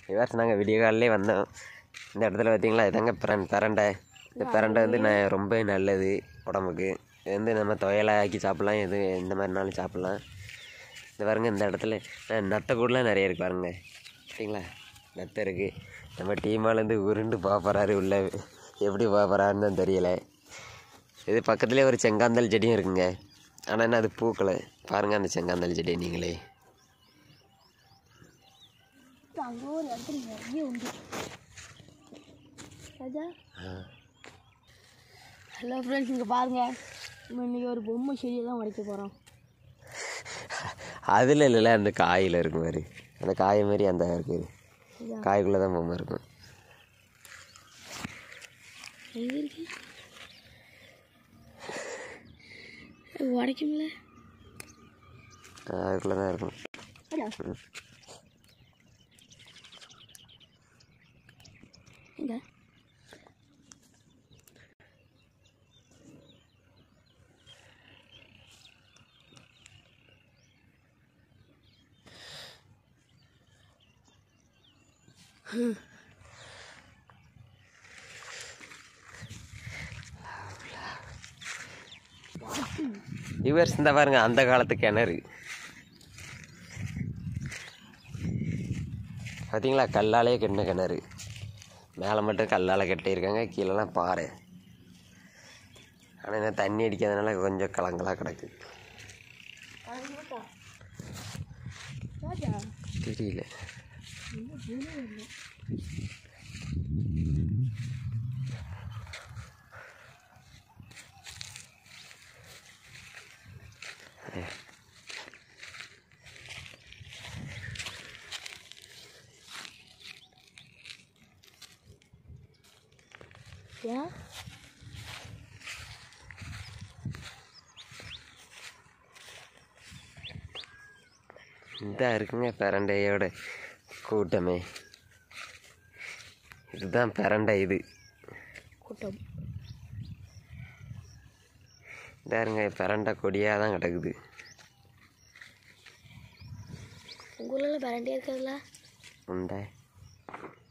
விவாஸ் நாங்கள் விடிய காலையிலே வந்தோம் இந்த இடத்துல பார்த்தீங்களா இதாங்க பிரன் பிரண்டை இந்த பிரண்டை வந்து நான் ரொம்ப நல்லது உடம்புக்கு இது வந்து நம்ம துவையலாக ஆக்கி சாப்பிட்லாம் எது எந்த மாதிரினாலும் சாப்பிட்லாம் இந்த பாருங்க இந்த இடத்துல அஹ், நத்தை கூடலாம் நிறைய இருக்கு பாருங்க சரிங்களா நத்தை இருக்குது நம்ம டீமாலேருந்து உருண்டு போக போகிறாரு உள்ள எப்படி போக போகிறாருன்னு தான் தெரியல இது பக்கத்துலேயே ஒரு செங்காந்தல் செடியும் இருக்குங்க ஆனால் என்ன அது பூக்களை பாருங்கள் அந்த செங்காந்தல் செடி நீங்களே அங்கே ஒரு இடத்துல நிறைய உண்டு ராஜா ஹலோ ஃப்ரெண்ட்ஸ் இங்கே பாருங்கள் நம்ம இன்னைக்கு ஒரு பொம்மை செடியை தான் உடைக்க போகிறோம் அதில் இல்லைல்ல அந்த காயில் இருக்கும் மாதிரி அந்த காய் மாதிரி அந்த இருக்குது இதான். காய்க்குள்ளே தான் பொம்மை இருக்கும் எங்கே இருக்கு அது உடைக்கும்ல ஆஹ் அதுக்குள்ளே தான் இருக்கும் அடா எங்க யுவர்ஸ் இந்த பாருங்க அந்த காலத்து கிணறு பார்த்தீங்களா கல்லாலே கெட்டின கிணறு மேலே மட்டும் கல்லால் கட்டியிருக்காங்க கீழெல்லாம் பாறை ஆனால் என்ன தண்ணி அடிக்காதனால கொஞ்சம் கலங்கலாக கிடக்கு ராஜா தெரியல ஏன் இந்த இருக்குங்க பிரண்டையோட கூட்டமே இதுதான் பிரண்டை இது கூட்டம் இதாருங்க பிரண்டை கொடியாக தான் கிடக்குது உங்கள் ஊரில் பேரண்டே இருக்கிறதுல உண்டை